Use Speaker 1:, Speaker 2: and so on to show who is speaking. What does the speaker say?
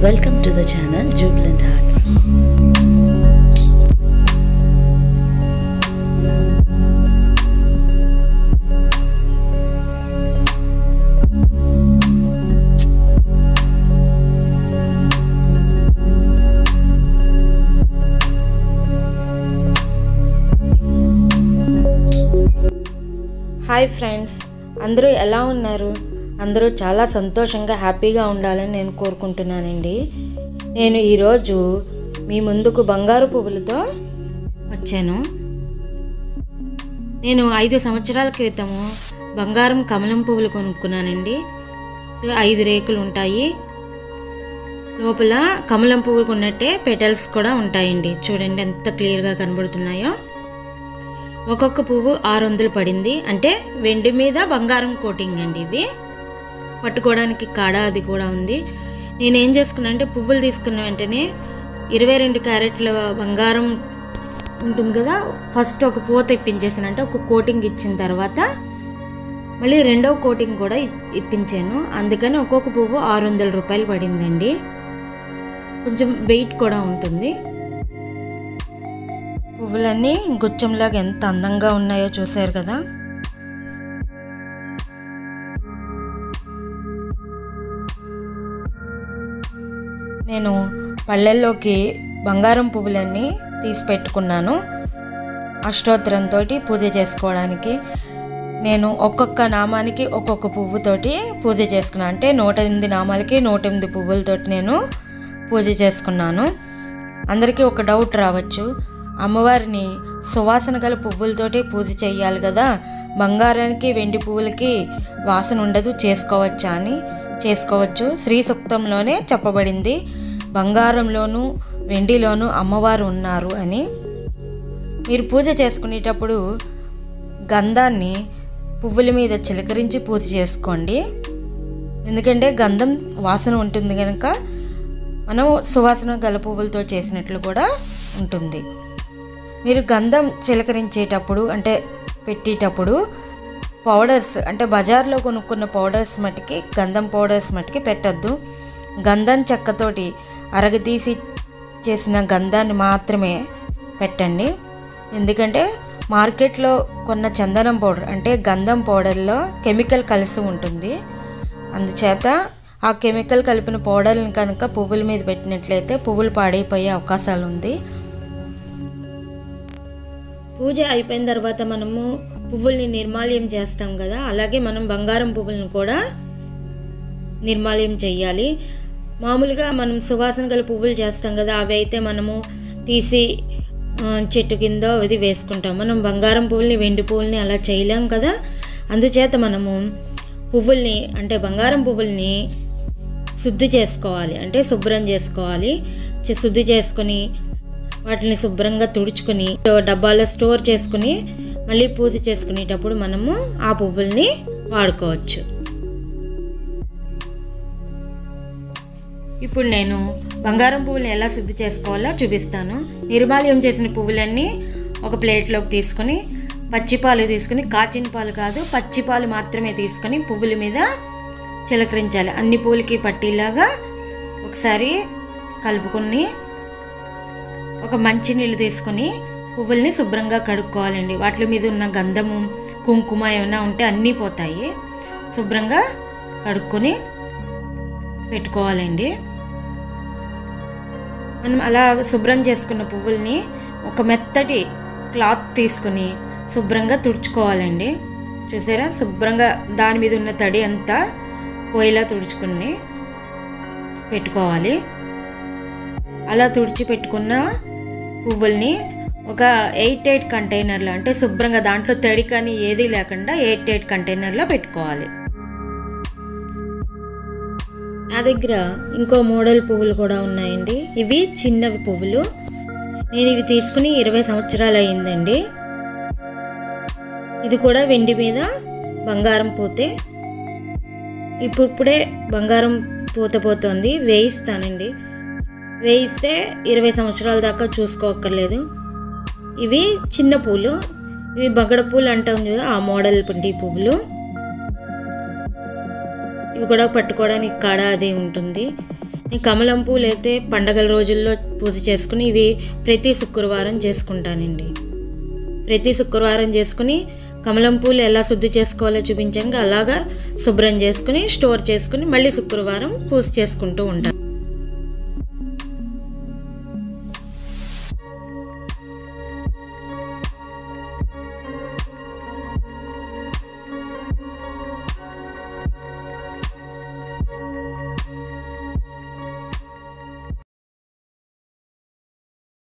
Speaker 1: Welcome to the channel Jubilant Arts.
Speaker 2: Hi friends అందరూ ఎలా ఉన్నారు అందరూ చాలా సంతోషంగా హ్యాపీగా ఉండాలని నేను కోరుకుంటున్నానండి నేను ఈరోజు మీ ముందుకు బంగారు పువ్వులతో వచ్చాను నేను ఐదు సంవత్సరాల క్రితము బంగారం కమలం పువ్వులు కొనుక్కున్నానండి ఐదు రేకులు ఉంటాయి లోపల కమలం పువ్వులు ఉన్నట్టే పెటల్స్ కూడా ఉంటాయండి చూడండి ఎంత క్లియర్గా కనబడుతున్నాయో ఒక్కొక్క పువ్వు ఆరు వందలు పడింది అంటే వెండి మీద బంగారం కోటింగ్ అండి ఇవి పట్టుకోవడానికి కాడ అది కూడా ఉంది నేను ఏం చేసుకున్నా అంటే పువ్వులు తీసుకున్న వెంటనే ఇరవై రెండు క్యారెట్ల బంగారం ఉంటుంది కదా ఫస్ట్ ఒక పూత ఇప్పించేసాను అంటే ఒక కోటింగ్ ఇచ్చిన తర్వాత మళ్ళీ రెండవ కోటింగ్ కూడా ఇ- ఇప్పించాను అందుకని ఒక్కొక్క పువ్వు ఆరు వందల రూపాయలు పడిందండి కొంచెం వెయిట్ కూడా ఉంటుంది పువ్వులన్నీ గుచ్చంలాగా ఎంత అందంగా ఉన్నాయో చూశారు కదా నేను పళ్ళెల్లోకి బంగారం పువ్వులన్నీ తీసి పెట్టుకున్నాను అష్టోత్తరంతో పూజ చేసుకోవడానికి నేను ఒక్కొక్క నామానికి ఒక్కొక్క పువ్వుతోటి పూజ చేసుకున్నాను అంటే నూట ఎనిమిది నామాలకి నూట ఎనిమిది పువ్వులతోటి నేను పూజ చేసుకున్నాను అందరికీ ఒక డౌట్ రావచ్చు అమ్మవారిని సువాసన గల పువ్వులతోటి పూజ చేయాలి కదా బంగారానికి వెండి పువ్వులకి వాసన ఉండదు చేసుకోవచ్చా అని చేసుకోవచ్చు శ్రీ సూక్తంలోనే చెప్పబడింది బంగారంలోనూ వెండిలోనూ అమ్మవారు ఉన్నారు అని మీరు పూజ చేసుకునేటప్పుడు గంధాన్ని పువ్వుల మీద చిలకరించి పూజ చేసుకోండి ఎందుకంటే గంధం వాసన ఉంటుంది కనుక మనం సువాసన గల పువ్వులతో చేసినట్లు కూడా ఉంటుంది మీరు గంధం చిలకరించేటప్పుడు అంటే పెట్టేటప్పుడు పౌడర్స్ అంటే బజార్లో కొనుక్కున్న పౌడర్స్ మట్టుకి గంధం పౌడర్స్ మట్టుకి పెట్టద్దు గంధం చెక్కతోటి అరగదీసి చేసిన గంధాన్ని మాత్రమే పెట్టండి ఎందుకంటే మార్కెట్లో కొన్న చందనం పౌడర్ అంటే గంధం పౌడర్లో కెమికల్ కలిసి ఉంటుంది అందుచేత ఆ కెమికల్ కలిపిన పౌడర్ని కనుక పువ్వుల మీద పెట్టినట్లయితే పువ్వులు పాడైపోయే అవకాశాలు ఉంది పూజ అయిపోయిన తర్వాత మనము పువ్వుల్ని నిర్మాల్యం చేస్తాం కదా అలాగే మనం బంగారం పువ్వులను కూడా నిర్మాల్యం చేయాలి మామూలుగా మనం సువాసన గల పువ్వులు చేస్తాం కదా అవి అయితే మనము తీసి ఆ, చెట్టు కింద ఇది వేసుకుంటాం మనం బంగారం పువ్వుల్ని వెండి పువ్వుల్ని అలా చేయలేం కదా అందుచేత మనము పువ్వుల్ని అంటే బంగారం పువ్వుల్ని శుద్ధి చేసుకోవాలి అంటే శుభ్రం చేసుకోవాలి చే- శుద్ధి చేసుకొని వాటిని శుభ్రంగా తుడుచుకొని డబ్బాలో స్టోర్ చేసుకుని మళ్ళీ పూజ చేసుకునేటప్పుడు మనము ఆ పువ్వుల్ని వాడుకోవచ్చు ఇప్పుడు నేను బంగారం పువ్వుల్ని ఎలా శుద్ధి చేసుకోవాలో చూపిస్తాను నిర్మాల్యం చేసిన పువ్వులన్నీ ఒక ప్లేట్లోకి తీసుకొని పచ్చిపాలు తీసుకుని కాచిన పాలు కాదు పచ్చిపాలు మాత్రమే తీసుకొని పువ్వుల మీద చిలకరించాలి అన్ని పువ్వులకి పట్టేలాగా ఒకసారి కలుపుకొని ఒక మంచి నీళ్ళు తీసుకొని పువ్వుల్ని శుభ్రంగా కడుక్కోవాలండి వాటి మీద ఉన్న గంధము కుంకుమ ఏమైనా ఉంటే అన్నీ పోతాయి శుభ్రంగా కడుక్కొని పెట్టుకోవాలండి మనం అలా శుభ్రం చేసుకున్న పువ్వుల్ని ఒక మెత్తటి క్లాత్ తీసుకుని శుభ్రంగా తుడుచుకోవాలండి చూసారా శుభ్రంగా దాని మీద ఉన్న తడి అంతా పోయేలా తుడుచుకుని పెట్టుకోవాలి అలా తుడిచి పెట్టుకున్న పువ్వుల్ని ఒక ఎయిట్ ఎయిట్ కంటైనర్లో అంటే శుభ్రంగా దాంట్లో తడి కానీ ఏది లేకుండా ఎయిట్ ఎయిట్ కంటైనర్లో పెట్టుకోవాలి నా దగ్గర ఇంకో మోడల్ పువ్వులు కూడా ఉన్నాయండి ఇవి చిన్నవి పువ్వులు నేను ఇవి తీసుకుని ఇరవై సంవత్సరాలు అయిందండి ఇది కూడా వెండి మీద బంగారం పోతే ఇప్పుడిప్పుడే బంగారం పూత పోతుంది వేయిస్తానండి వేయిస్తే ఇరవై సంవత్సరాల దాకా చూసుకోక్కర్లేదు ఇవి చిన్న పూలు ఇవి బగడ పూలు అంటాం కదా ఆ మోడల్ పండి పువ్వులు ఇవి కూడా పట్టుకోవడానికి కాడ అది ఉంటుంది నేను కమలం పూలు అయితే పండగల రోజుల్లో పూజ చేసుకుని ఇవి ప్రతి శుక్రవారం చేసుకుంటానండి ప్రతి శుక్రవారం చేసుకుని కమలం పూలు ఎలా శుద్ధి చేసుకోవాలో చూపించాను అలాగా శుభ్రం చేసుకుని స్టోర్ చేసుకుని మళ్ళీ శుక్రవారం పూజ చేసుకుంటూ ఉంటాను